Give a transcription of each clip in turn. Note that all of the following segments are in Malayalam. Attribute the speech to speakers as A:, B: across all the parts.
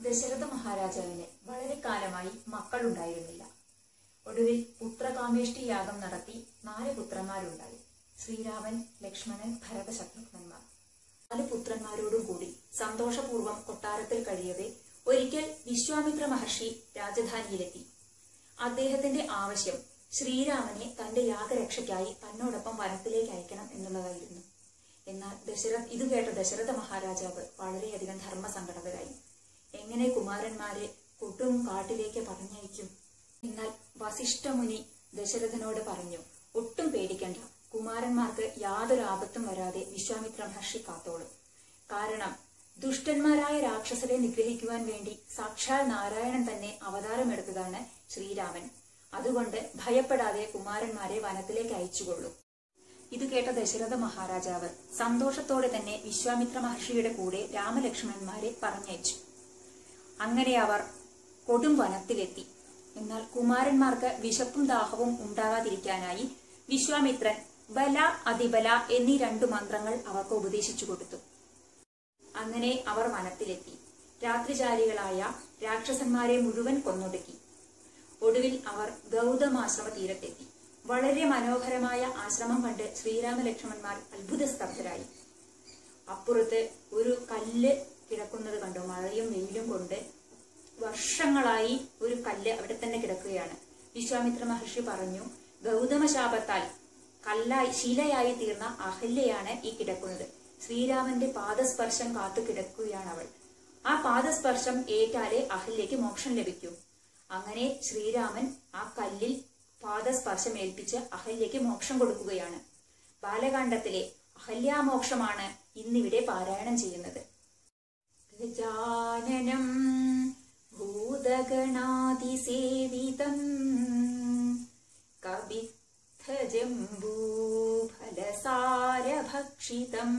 A: ദശരഥ മഹാരാജാവിന് വളരെ കാലമായി മക്കളുണ്ടായിരുന്നില്ല ഒടുവിൽ പുത്രകാമേഷ്ടി യാഗം നടത്തി നാല് പുത്രന്മാരുണ്ടായി ശ്രീരാമൻ ലക്ഷ്മണൻ ഭരത ശത്രുഘ്നന്മാർ നാല് പുത്രന്മാരോടും കൂടി സന്തോഷപൂർവ്വം കൊട്ടാരത്തിൽ കഴിയവേ ഒരിക്കൽ വിശ്വാമിത്ര മഹർഷി രാജധാനിയിലെത്തി അദ്ദേഹത്തിന്റെ ആവശ്യം ശ്രീരാമനെ തന്റെ യാഗരക്ഷയ്ക്കായി തന്നോടൊപ്പം വനത്തിലേക്ക് അയക്കണം എന്നുള്ളതായിരുന്നു എന്നാൽ ദശരഥ് ഇത് കേട്ട ദശരഥ മഹാരാജാവ് വളരെയധികം ധർമ്മസങ്കടകരായി എങ്ങനെ കുമാരന്മാരെ കൊട്ടും കാട്ടിലേക്ക് പറഞ്ഞയക്കും എന്നാൽ വസിഷ്ഠമുനി ദശരഥനോട് പറഞ്ഞു ഒട്ടും പേടിക്കണ്ട കുമാരന്മാർക്ക് യാതൊരു ആപത്തും വരാതെ വിശ്വാമിത്ര മഹർഷി കാത്തോളും കാരണം ദുഷ്ടന്മാരായ രാക്ഷസരെ നിഗ്രഹിക്കുവാൻ വേണ്ടി സാക്ഷാൽ നാരായണൻ തന്നെ അവതാരമെടുത്തതാണ് ശ്രീരാമൻ അതുകൊണ്ട് ഭയപ്പെടാതെ കുമാരന്മാരെ വനത്തിലേക്ക് അയച്ചുകൊള്ളൂ ഇത് കേട്ട ദശരഥ മഹാരാജാവ് സന്തോഷത്തോടെ തന്നെ വിശ്വാമിത്ര മഹർഷിയുടെ കൂടെ രാമലക്ഷ്മണന്മാരെ പറഞ്ഞയച്ചു അങ്ങനെ അവർ കൊടും വനത്തിലെത്തി എന്നാൽ കുമാരന്മാർക്ക് വിശപ്പും ദാഹവും ഉണ്ടാകാതിരിക്കാനായി വിശ്വാമിത്രൻ ബല അതിബല എന്നീ രണ്ടു മന്ത്രങ്ങൾ അവർക്ക് ഉപദേശിച്ചു കൊടുത്തു അങ്ങനെ അവർ വനത്തിലെത്തി രാത്രിചാരികളായ രാക്ഷസന്മാരെ മുഴുവൻ കൊന്നൊടുക്കി ഒടുവിൽ അവർ ഗൗതമാശ്രമ തീരത്തെത്തി വളരെ മനോഹരമായ ആശ്രമം കണ്ട് ശ്രീരാമ ലക്ഷ്മണന്മാർ അത്ഭുതസ്തബ്ധരായി അപ്പുറത്ത് ഒരു കല്ല് കിടക്കുന്നത് കണ്ടു മഴയും വെയിലും കൊണ്ട് വർഷങ്ങളായി ഒരു കല്ല് അവിടെ തന്നെ കിടക്കുകയാണ് വിശ്വാമിത്ര മഹർഷി പറഞ്ഞു ഗൗതമ ശാപത്താൽ കല്ലായി ശിലയായി തീർന്ന അഹല്യയാണ് ഈ കിടക്കുന്നത് ശ്രീരാമന്റെ പാദസ്പർശം കാത്തു കിടക്കുകയാണ് അവൾ ആ പാദസ്പർശം ഏറ്റാലേ അഹല്യയ്ക്ക് മോക്ഷം ലഭിക്കൂ അങ്ങനെ ശ്രീരാമൻ ആ കല്ലിൽ പാദസ്പർശം ഏൽപ്പിച്ച് അഹല്യയ്ക്ക് മോക്ഷം കൊടുക്കുകയാണ് ബാലകാണ്ഡത്തിലെ അഹല്യാമോക്ഷമാണ് ഇന്നിവിടെ പാരായണം ചെയ്യുന്നത് ഗജാനനം ഭൂതഗണാതിസേവിതം കവിദ്ധജംബൂഫലസാരഭക്ഷിതം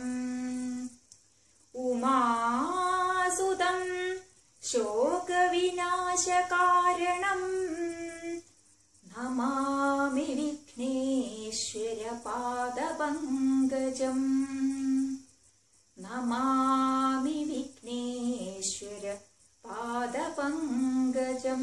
A: ഉമാസുതം ശോകവിനാശകാരണം നമാമി വിഘ്നേശ്വര പാദപങ്കജം നമാമി വിഘ്നേശ്വര പാദപങ്കജം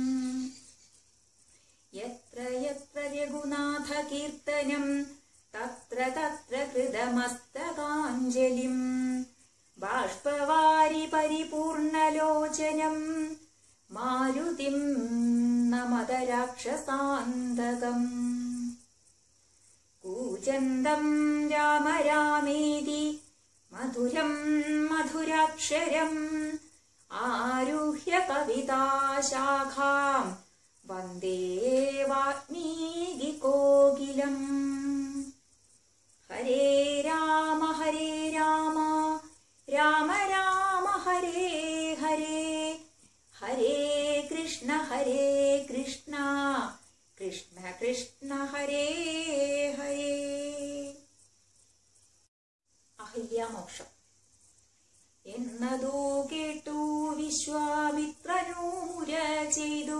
A: യത്ര യത്ര രഘുനാഥ കീർത്തനം തത്ര തത്ര കൃതമസ്തകാഞ്ജലിം ബാഷ്പവാരി പരിപൂർണലോചനം മാരുതിം നമത രാക്ഷസാന്തകം കൂജന്തം രാമ രാമേതി മധുരം മധുരാക്ഷരം ആരുഹ്യ കവിതാശാഖാം വന്ദേ വാൽമീകികോകിലം ഹരേ രാമ ഹരേ രാമ രാമ രാമ ഹരേ ഹരേ ഹരേ കൃഷ്ണ ഹരേ കൃഷ്ണ കൃഷ്ണ കൃഷ്ണ ഹരേ ഹരേ അഹല്യാമോക്ഷം എന്നതോ കേട്ടു വിശ്വാമിത്രനൂര ചെയ്തു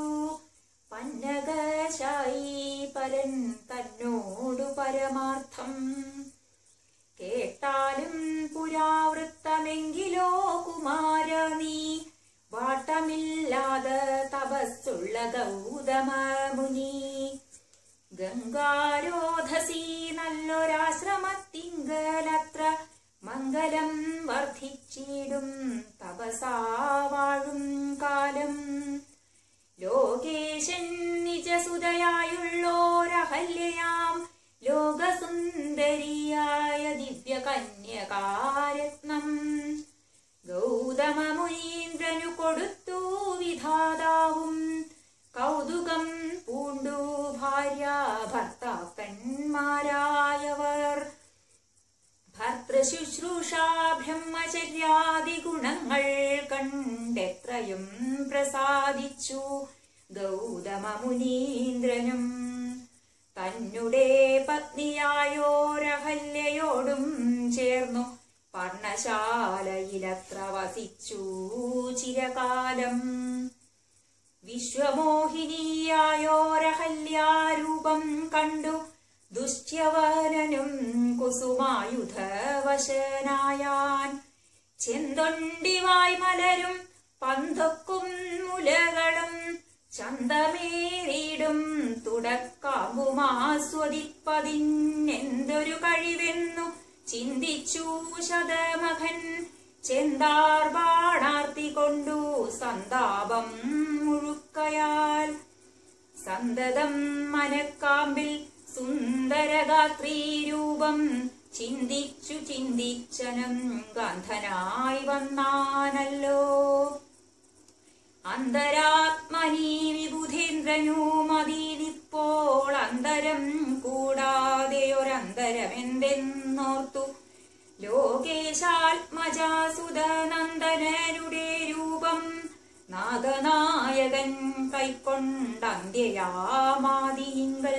A: പന്നകശായി പരൻ തന്നോടു പരമാർത്ഥം കേട്ടാലും പുരാവൃത്തമെങ്കിലോ കുമാര നീ വാട്ടമില്ലാതെ തപസ്സുള്ള ഗൗതമ മുനി ഗംഗാരോധസി നല്ലൊരാശ്രമത്തിങ്കലത്ര മംഗലം വർദ്ധിച്ചിടും തപസാ വാഴും കാലം ലോകേശൻ നിജസുതയായുള്ളോരഹല്യയാം ലോകസുന്ദരിയായ ദിവ്യകന്യകാരത്നം ഗൗതമ മുനീന്ദ്രനു കൊടുത്തു വിധാതാവും കൗതുകം പൂണ്ടു ഭാര്യ ഭർത്താക്കന്മാരായവർ ഭർത്തൃശുശ്രൂഷ ബ്രഹ്മചര്യാദി ഗുണങ്ങൾ കണ്ടെത്രയും പ്രസാദിച്ചു ഗൗതമ മുനീന്ദ്രനും തന്നെ പത്നിയായോരഹല്യയോടും ചേർന്നു പർണശാലയിലത്ര വസിച്ചു ചിരകാലം വിശ്വമോഹിനിയായോരഹല്യാരൂപം കണ്ടു ദുശ്യവനനും കുസുമായുധവശനായാൻ ചെന്തൊണ്ടിവായ് മലരും പന്തൊക്കും മുലകളും ചന്തമേറിയിടും തുടക്കാമ്പുമാസ്വദിപ്പതിനെന്തൊരു കഴിവെന്നു ചിന്തിച്ചു ശതമകൻ ചെന്താർ ബാണാർത്തി കൊണ്ടു സന്താപം മുഴുക്കയാൽ സന്തതം മനക്കാമ്പിൽ സുന്ദരഗാത്രീ രൂപം ചിന്തിച്ചു ചിന്തിച്ചനം ഗന്ധനായി വന്നാനല്ലോ അന്തരാത്മനി വിബുധേന്ദ്രനുമതിനിപ്പോൾ അന്തരം കൂടാതെയൊരന്തരമെന്തെന്നോർത്തു ലോകേശാത്മജാസുതനന്ദനരുടെ രൂപം നാഗനായകൻ കൈക്കൊണ്ടന്ത്യയാമാതിയിങ്കൽ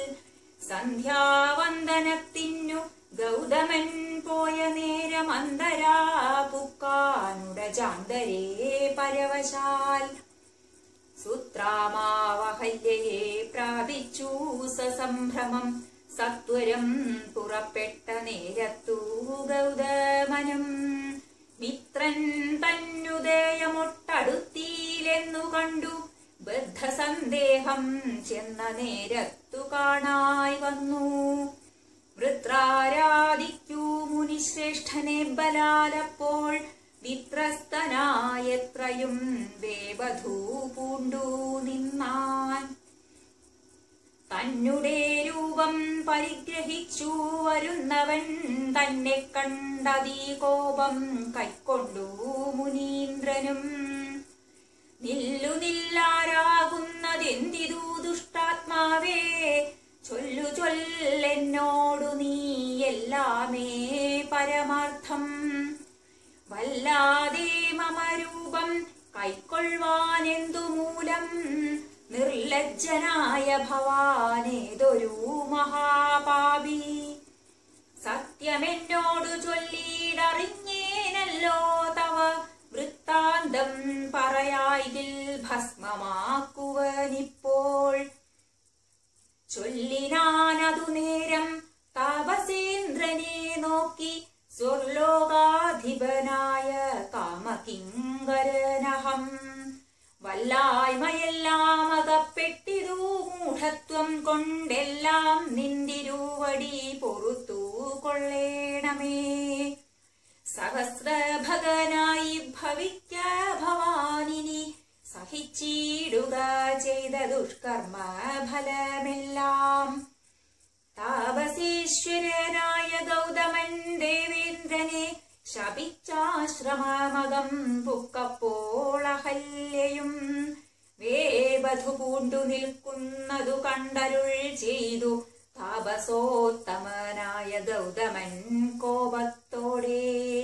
A: സന്ധ്യാവന്ദനത്തിനു ഗൗതമൻ പോയ നേരം അന്തരാ പുക്കാനുട ജാന്തരേ പരവശാൽ സുത്രാമാവഹല്യയെ പ്രാപിച്ചു സസംഭ്രമം സത്വരം പുറപ്പെട്ട നേരത്തു ഗൗതമനും മിത്രൻ തന്നുദയമൊട്ടടുത്തിയിലെന്നു കണ്ടു ബദ്ധസന്ദേഹം ചെന്ന നേരത്തു കാണായി വന്നു വൃത്രാരാധിക്കൂ മുനിശ്രേഷ്ഠനെ ബലാലപ്പോൾ വിത്രസ്തനായത്രയും വേവധൂ പൂണ്ടു നിന്നാൻ തന്നെ രൂപം പരിഗ്രഹിച്ചു വരുന്നവൻ തന്നെ കണ്ടതീ കോപം കൈക്കൊണ്ടു മുനീന്ദ്രനും നില്ലു നില്ലാരാകുന്നതെന്തിതു ദുഷ്ടാത്മാവേ ചൊല്ലു ചൊല്ലെന്നോടു നീ എല്ലാമേ പരമാർത്ഥം വല്ലാതെ മമ രൂപം കൈക്കൊള്ളുവാനെന്തു മൂലം നിർലജ്ജനായ ഭവാനേതൊരു മഹാപാപി സത്യമെന്നോടു ചൊല്ലിയിടറിഞ്ഞേനല്ലോ തവ വൃത്താന്തം പറയായിൽ ഭസ്മമാക്കുവനിപ്പോൾ ചൊല്ലിനാനതു നേരം താപസേന്ദ്രനെ നോക്കി സ്വർലോകാധിപനായ കാമകിങ്കരനഹം വല്ലായ്മയെല്ലാം അകപ്പെട്ടിതു മൂഢത്വം കൊണ്ടെല്ലാം നിന്തിരുവടി പൊറുത്തു കൊള്ളേണമേ സഹസ്രഭഗനായി ഭവിക്ക ഭവാനിനി സഹിച്ചിടുക ചെയ്ത ദുഷ്കർമ്മ ഫലമെല്ലാം താപസീശ്വരനായ ഗൗതമൻ ദേവേന്ദ്രനെ ശപിച്ചാശ്രമമകം പുക്കപ്പോൾ അഹല്യയും വേവധു പൂണ്ടു നിൽക്കുന്നതു കണ്ടരുൾ ചെയ്തു താപസോത്തമനായ ഗൗതമൻ കോപത്തോടെ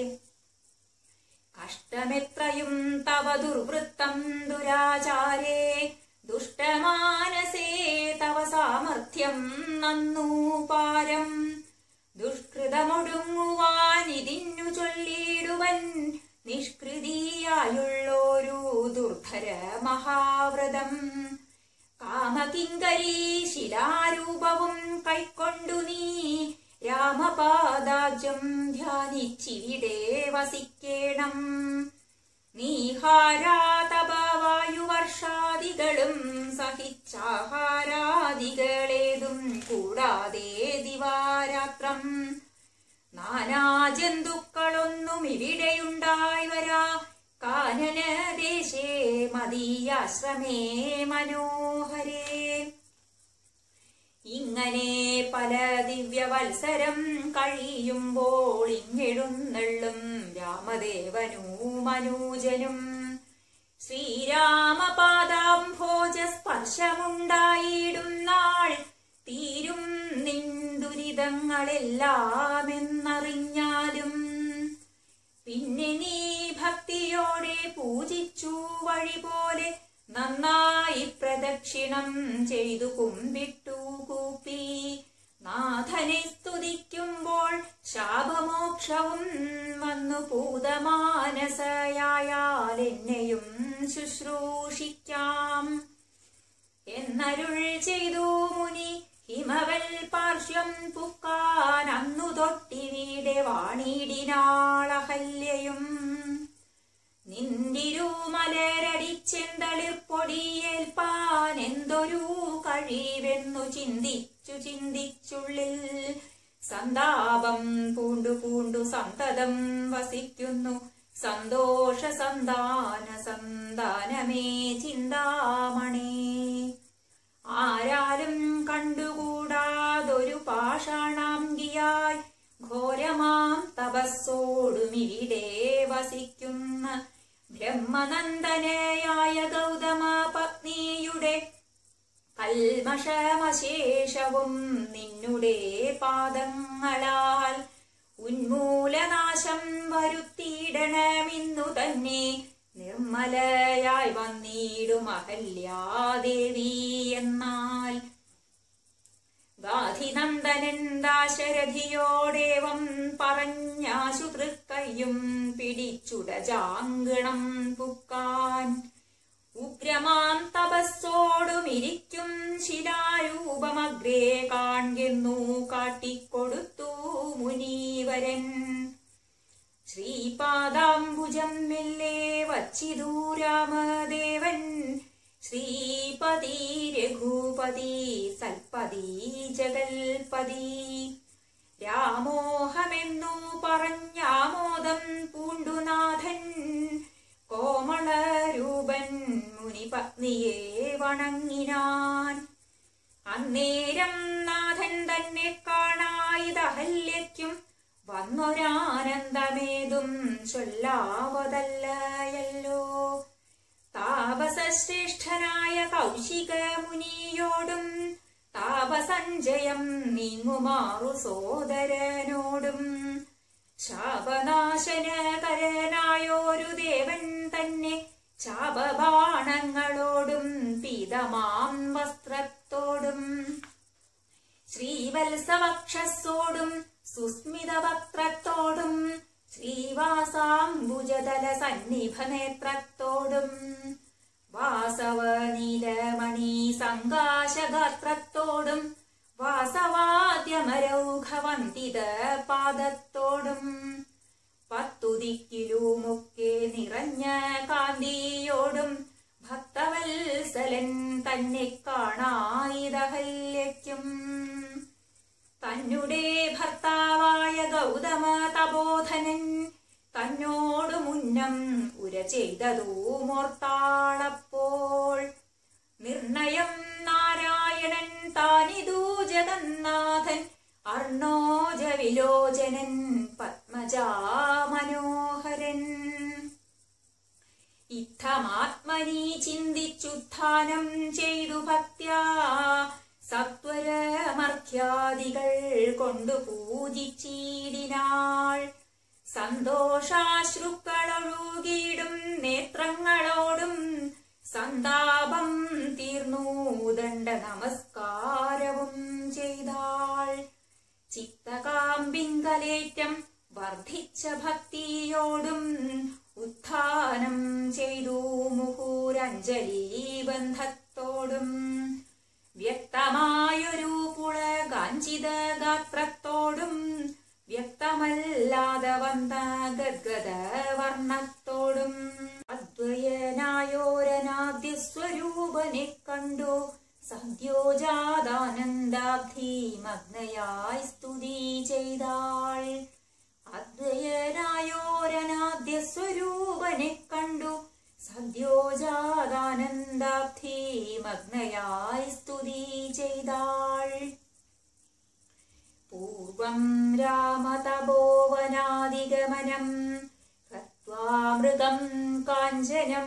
A: കഷ്ടമെത്രയും തവ ദുർവൃത്തം ദുരാചാരേ ദുഷ്ടമാനസേ തവ സാമർഥ്യം നന്നു പാരം ദുഷ്കൃതമൊടുങ്ങുവാൻ ഇതിന്നു ചൊല്ലിയിടുവൻ നിഷ്കൃതിയായുള്ളൊരു ദുർധര മഹാവ്രതം കാമകിങ്കരീ ശിലാരൂപവും കൈക്കൊണ്ടു നീ രാമപാദാബ്ജം ധ്യാനിച്ചിവിടെ വസിക്കേണം നീഹാരാതപവായുവർഷാദികളും സഹിച്ചാഹാരാദികളേതും കൂടാതെ ദിവാരാത്രം നാനാജന്തുക്കളൊന്നും ഇവിടെയുണ്ടായി വരാ കാനനദേശേ മദീയാശ്രമേ മനോഹരേ ഇങ്ങനെ പല ദിവ്യവത്സരം കഴിയുമ്പോൾ ഇങ്ങെഴുന്നള്ളും രാമദേവനു മനൂജനും ശ്രീരാമപാദാംഭോജ സ്പർശമുണ്ടായിടും നാൾ തീരും നിൻ ദുരിതങ്ങളെല്ലാം എന്നറിഞ്ഞാലും പിന്നെ നീ ഭക്തിയോടെ പൂജിച്ചു വഴി പോലെ നന്നായി പ്രദക്ഷിണം ചെയ്തു കുമ്പിട്ടു കൂപ്പി നാഥനെ സ്തുതിക്കുമ്പോൾ ശാപമോക്ഷവും വന്നു പൂതമാനസയായാൽ എന്നെയും ശുശ്രൂഷിക്കാം എന്നരുൾ ചെയ്തു മുനി ഹിമവൽ പാർശ്വം പുക്കാൻ അന്നു തൊട്ടിവിടെ വാണിടിനാളഹല്യയും നിന്തിരുമലരടിച്ചെന്തളിർപ്പൊടിയേൽപ്പാൻ എന്തൊരു കഴിവെന്നു ചിന്തിച്ചു ചിന്തിച്ചുള്ളിൽ സന്താപം പൂണ്ടു പൂണ്ടു സന്തതം വസിക്കുന്നു സന്തോഷ സന്താന സന്താനമേ ചിന്താമണി ആരാലും കണ്ടുകൂടാതൊരു പാഷാണാംഗിയായി ഘോരമാം തപസ്സോടുമിവിടെ വസിക്കുന്ന ബ്രഹ്മനന്ദനയായ ഗൗതമ പത്നിയുടെ കൽമഷമശേഷവും നിന്നുടെ പാദങ്ങളാൽ ഉന്മൂലനാശം വരുത്തിയിടണമിന്നു തന്നെ നിർമ്മലയായി വന്നിടും അഹല്യാദേവി എന്നാൽ ഗാധിനന്ദനൻ ദാശരഥിയോടേവം പറഞ്ഞാശു തൃക്കയ്യും പിടിച്ചുടജാങ്കണം പുക്കാൻ ഉഗ്രമാം തപസ്സോടുമിരിക്കും ശിലാരൂപമഗ്രേ കാൺകെന്നു കാട്ടിക്കൊടുത്തു മുനീവരൻ ശ്രീപാദാംബുജം മെല്ലെ വച്ചിതു രാമദേവൻ ശ്രീപതി രഘുപതി സൽപതി ജഗൽപതി രാമോഹമെന്നു പറഞ്ഞാമോദം പൂണ്ടുനാഥൻ കോമളരൂപൻ മുനിപത്നിയെ വണങ്ങിനാൻ അന്നേരം നാഥൻ തന്നെ കാണായിതഹല്യയ്ക്കും വന്നൊരാനന്ദമേതും ചൊല്ലാവതല്ലയല്ലോ താപസശ്രേഷ്ഠനായ കൗശിക മുനിയോടും താപസഞ്ജയം നീങ്ങുമാറു സോദരനോടും ശാപനാശനകരനായോരു ദേവൻ തന്നെ ശാപബാണങ്ങളോടും പീതമാം വസ്ത്രത്തോടും ശ്രീവത്സവക്ഷസോടും സുസ്മിതവക്ത്രത്തോടും ശ്രീവാസാംബുജതല സന്നിഭ നേത്രത്തോടും വാസവനീലമണി സങ്കാശഗാത്രത്തോടും വാസവാദ്യമരൗഘവന്തിത പാദത്തോടും പത്തുദിക്കിലുമൊക്കെ നിറഞ്ഞ കാന്തിയോടും ഭക്തവത്സലൻ തന്നെ കാണായിതഹല്യയ്ക്കും തന്നെ ഭർത്താവായ ഗൗതമ തപോധനൻ തന്നോടു മുന്നം ഉര ചെയ്തതു മോർത്താളപ്പോൾ നിർണയം നാരായണൻ താനിതു ജഗന്നാഥൻ അർണോജ വിലോചനൻ പത്മജാ മനോഹരൻ ഇത്തമാത്മനി ചിന്തിച്ചുത്ഥാനം ചെയ്തു ഭക്ത്യാ സത്വരമർഖ്യാദികൾ കൊണ്ടു പൂജിച്ചീടിനാൾ സന്തോഷാശ്രുക്കളൊഴുകിയിടും നേത്രങ്ങളോടും സന്താപം തീർന്നു ദണ്ഡ നമസ്കാരവും ചെയ്താൾ ചിത്തകാമ്പിങ്കലേറ്റം വർദ്ധിച്ച ഭക്തിയോടും ഉത്ഥാനം ചെയ്തു മുഹൂരഞ്ജലി ബന്ധത്തോടും വ്യക്തമായൊരു പുളകാഞ്ചിത ഗാത്രത്തോടും വ്യക്തമല്ലാതെ വന്ന ഗദ്ഗത വർണ്ണത്തോടും അദ്വയനായോരനാദ്യ സ്വരൂപനെ കണ്ടു സദ്യോജാതാനന്ദാബ്ധി മഗ്നയായി സ്തുതി ചെയ്താൾ അദ്വയനായോരനാദ്യ സ്വരൂപനെ കണ്ടു സദ്യോജാതാനന്ദാബ്ധി മഗ്നയായി സ്തുതി ചെയ്താൾ പൂർവം രാമതപോവനാദിഗമനം ഹത്വാമൃഗം കാഞ്ചനം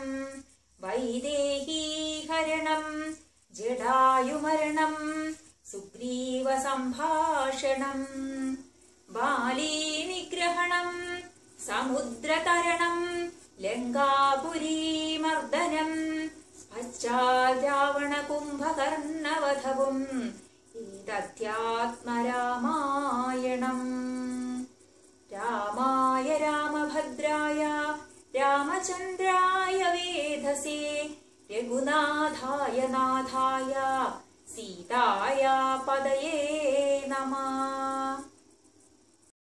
A: വൈദേഹീഹരണം ജടായുമരണം സുഗ്രീവ സംഭാഷണം ബാലീനിഗ്രഹണം സമുദ്രതരണം ലങ്കാപുരീമർദ്ദനം പശ്ചാരാവണകുംഭകർണവധവും ഇതധ്യാത്മരാമായണം രാമായ രാമഭദ്രായ രാമചന്ദ്രായ വേധസേ രഘുനാഥായ നാഥായ സീതായ പദയേ നമഃ